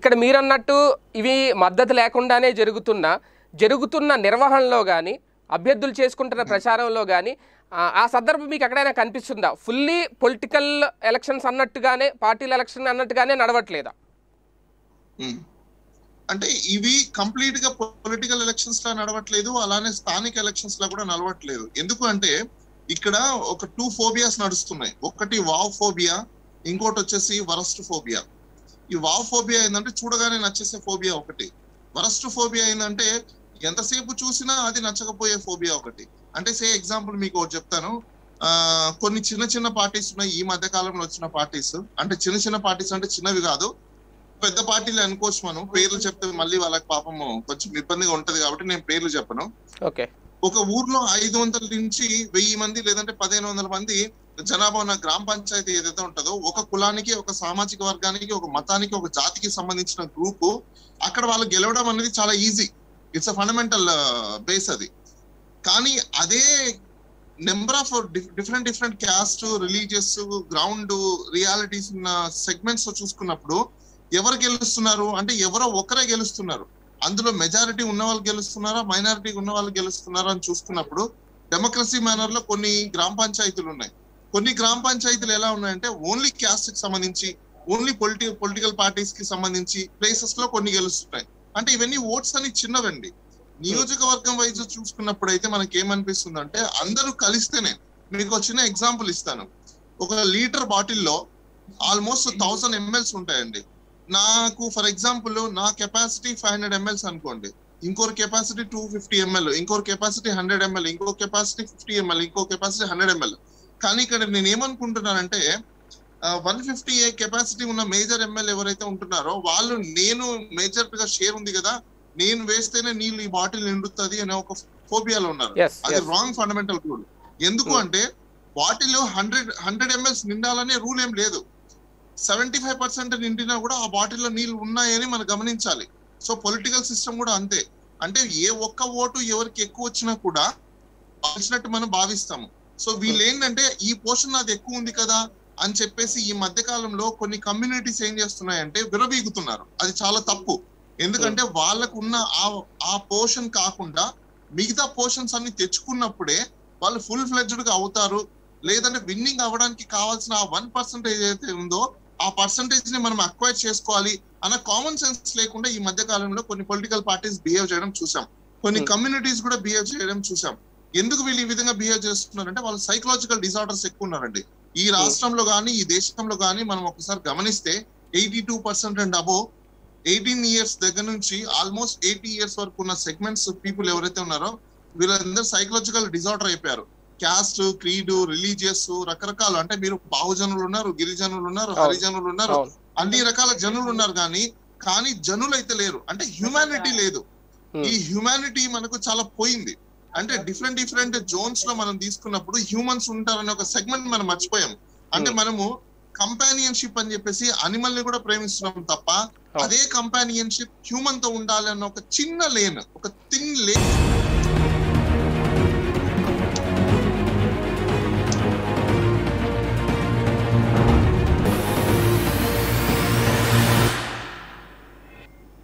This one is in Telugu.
ఇక్కడ మీరన్నట్టు ఇవి మద్దతు లేకుండానే జరుగుతున్న జరుగుతున్న నిర్వహణలో కానీ అభ్యర్థులు చేసుకుంటున్న ప్రచారంలో కానీ ఆ సందర్భం మీకు ఎక్కడైనా కనిపిస్తుందా ఫుల్లీ పొలిటికల్ ఎలక్షన్స్ అన్నట్టుగానే పార్టీల ఎలక్షన్ అన్నట్టుగానే నడవట్లేదా ఉమ్. అంటే ఇవి కంప్లీట్ గా పొలిటికల్ ఎలక్షన్స్ లా నడవట్లేదు అలానే స్థానిక ఎలక్షన్స్ లా కూడా నడవట్లేదు ఎందుకు అంటే ఇక్కడ ఒక టూ ఫోబియాస్ నడుస్తున్నాయి ఒకటి వావ్ ఫోబియా ఇంకోటి వచ్చేసి వరస్ట్ ఫోబియా ఈ వావ్ ఫోబియా ఏంటంటే చూడగానే నచ్చేసే ఫోబియా ఒకటి వరస్ట్ ఫోబియా ఏంటంటే ఎంతసేపు చూసినా అది నచ్చకపోయే ఫోబియా ఒకటి అంటే సే ఎగ్జాంపుల్ మీకు ఒకటి చెప్తాను ఆ కొన్ని చిన్న చిన్న పార్టీస్ ఉన్నాయి ఈ మధ్య కాలంలో వచ్చిన పార్టీస్ అంటే చిన్న చిన్న పార్టీస్ అంటే చిన్నవి కాదు పెద్ద పార్టీలు అనుకోవచ్చు మనం పేర్లు చెప్తే మళ్ళీ వాళ్ళకి పాపము కొంచెం ఇబ్బందిగా ఉంటది కాబట్టి నేను పేర్లు చెప్పను ఓకే ఒక ఊర్లో ఐదు వందల నుంచి వెయ్యి మంది లేదంటే పదిహేను వందల మంది జనాభా ఉన్న గ్రామ పంచాయతీ ఏదైతే ఉంటుందో ఒక కులానికి ఒక సామాజిక వర్గానికి ఒక మతానికి ఒక జాతికి సంబంధించిన గ్రూప్ అక్కడ వాళ్ళు గెలవడం అనేది చాలా easy it's a fundamental base అది కానీ అదే number of different different caste religious ground realities ఉన్న సెగ్మెంట్స్ చూసుకున్నప్పుడు ఎవరు గెలుస్తున్నారు అంటే ఎవరో ఒకరే గెలుస్తున్నారు అందులో మెజారిటీ ఉన్న వాళ్ళు గెలుస్తున్నారా మైనారిటీ ఉన్న వాళ్ళు గెలుస్తున్నారా అని చూసుకున్నప్పుడు డెమోక్రసీ మేనర్ లో కొన్ని గ్రామ పంచాయతీలు ఉన్నాయి కొన్ని గ్రామ పంచాయతీలు ఎలా ఉన్నాయంటే ఓన్లీ క్యాస్ట్ కి సంబంధించి ఓన్లీ పొలిటి పొలిటికల్ పార్టీస్ కి సంబంధించి ప్లేసెస్ లో కొన్ని గెలుస్తున్నాయి అంటే ఇవన్నీ ఓట్స్ అని చిన్నవండి నియోజకవర్గం వైజ్ చూసుకున్నప్పుడు అయితే మనకి ఏమనిపిస్తుంది అంటే అందరూ కలిస్తేనే మీకు ఒక చిన్న ఎగ్జాంపుల్ ఇస్తాను ఒక లీటర్ బాటిల్లో ఆల్మోస్ట్ థౌసండ్ ఎంఎల్స్ ఉంటాయండి నాకు ఫర్ ఎగ్జాంపుల్ నా కెపాసిటీ ఫైవ్ హండ్రెడ్ ఎంఎల్స్ అనుకోండి ఇంకోరి కెపాసిటీ టూ ఫిఫ్టీ ఎంఎల్ ఇంకోరి కెపాసిటీ హండ్రెడ్ ఎంఎల్ ఇంకో కెపాసిటీ ఫిఫ్టీ ఎంఎల్ ఇంకో కెపాసిటీ హండ్రెడ్ ఎంఎల్ కానీ ఇక్కడ నేను ఏమనుకుంటున్నానంటే వన్ ఫిఫ్టీ కెపాసిటీ ఉన్న మేజర్ ఎంఎల్ ఎవరైతే ఉంటున్నారో వాళ్ళు నేను మేజర్ గా షేర్ ఉంది కదా నేను వేస్తేనే నీళ్ళు ఈ బాటిల్ నిండుతుంది అనే ఒక ఫోబియాలో ఉన్నారు ఎస్ అది రాంగ్ ఫండమెంటల్ రూల్ ఎందుకు Hmm. అంటే బాటిల్ హండ్రెడ్ హండ్రెడ్ ఎంఎల్స్ నిండాలనే రూల్ ఏం లేదు సెవెంటీ ఫైవ్ పర్సెంట్ నిండినా కూడా ఆ బాటిల్లో నీళ్లు ఉన్నాయని మనం గమనించాలి సో పొలిటికల్ సిస్టమ్ కూడా అంతే అంటే ఏ ఒక్క ఓటు ఎవరికి ఎక్కువ వచ్చినా కూడా వచ్చినట్టు మనం భావిస్తాము సో వీళ్ళు ఏంటంటే ఈ పోర్షన్ నాది ఎక్కువ ఉంది కదా అని చెప్పేసి ఈ మధ్య కాలంలో కొన్ని కమ్యూనిటీస్ ఏం చేస్తున్నాయంటే విరవీగుతున్నారు అది చాలా తప్పు ఎందుకంటే వాళ్ళకు ఉన్న ఆ ఆ పోర్షన్ కాకుండా మిగతా పోర్షన్స్ అన్ని తెచ్చుకున్నప్పుడే వాళ్ళు ఫుల్ ఫ్లెడ్జ్డ్ గా అవుతారు లేదంటే విన్నింగ్ అవ్వడానికి కావాల్సిన ఆ వన్ పర్సెంటేజ్ ఏదైతే ఉందో ఆ పర్సంటేజ్ ని మనం అక్వైర్ చేసుకోవాలి అన్న కామన్ సెన్స్ లేకుండా ఈ మధ్య కాలంలో కొన్ని పొలిటికల్ పార్టీస్ బిహేవ్ చేయడం చూసాం కొన్ని Hmm. కమ్యూనిటీస్ కూడా బిహేవ్ చేయడం చూసాం ఎందుకు వీళ్ళు ఈ విధంగా బిహేవ్ చేస్తున్నారంటే వాళ్ళు సైకలాజికల్ డిజార్డర్స్ ఎక్కువ ఉన్నారండి ఈ రాష్ట్రంలో కానీ ఈ దేశంలో కానీ మనం ఒకసారి గమనిస్తే ఎయిటీ టూ పర్సెంట్ అండ్ అబో ఎయిటీన్ ఇయర్స్ దగ్గర నుంచి ఆల్మోస్ట్ ఎయిటీ ఇయర్స్ వరకు ఉన్న సెగ్మెంట్స్ పీపుల్ ఎవరైతే ఉన్నారో వీళ్ళందరూ సైకలాజికల్ డిజార్డర్ అయిపోయారు క్యాస్ట్ క్రీడ్ రిలీజియస్ రకరకాలు అంటే మీరు బాహుజనులు ఉన్నారు గిరిజనులు ఉన్నారు అవును. హరిజనులు ఉన్నారు అవును అన్ని రకాల జనులు ఉన్నారు కానీ కానీ జనులు అయితే లేరు అంటే హ్యుమానిటీ లేదు Hmm. ఈ హ్యుమానిటీ మనకు చాలా పోయింది అంటే డిఫరెంట్ డిఫరెంట్ జోన్స్ లో మనం తీసుకున్నప్పుడు హ్యూమన్స్ ఉంటారనే ఒక సెగ్మెంట్ మనం మర్చిపోయాం అంటే Hmm. మనము కంపానియన్షిప్ అని చెప్పేసి అనిమల్ ని కూడా ప్రేమిస్తున్నాం తప్ప అదే కంపానియన్షిప్ హ్యూమన్ తో ఉండాలి అన్న ఒక చిన్న లేన్ ఒక థిన్ లేన్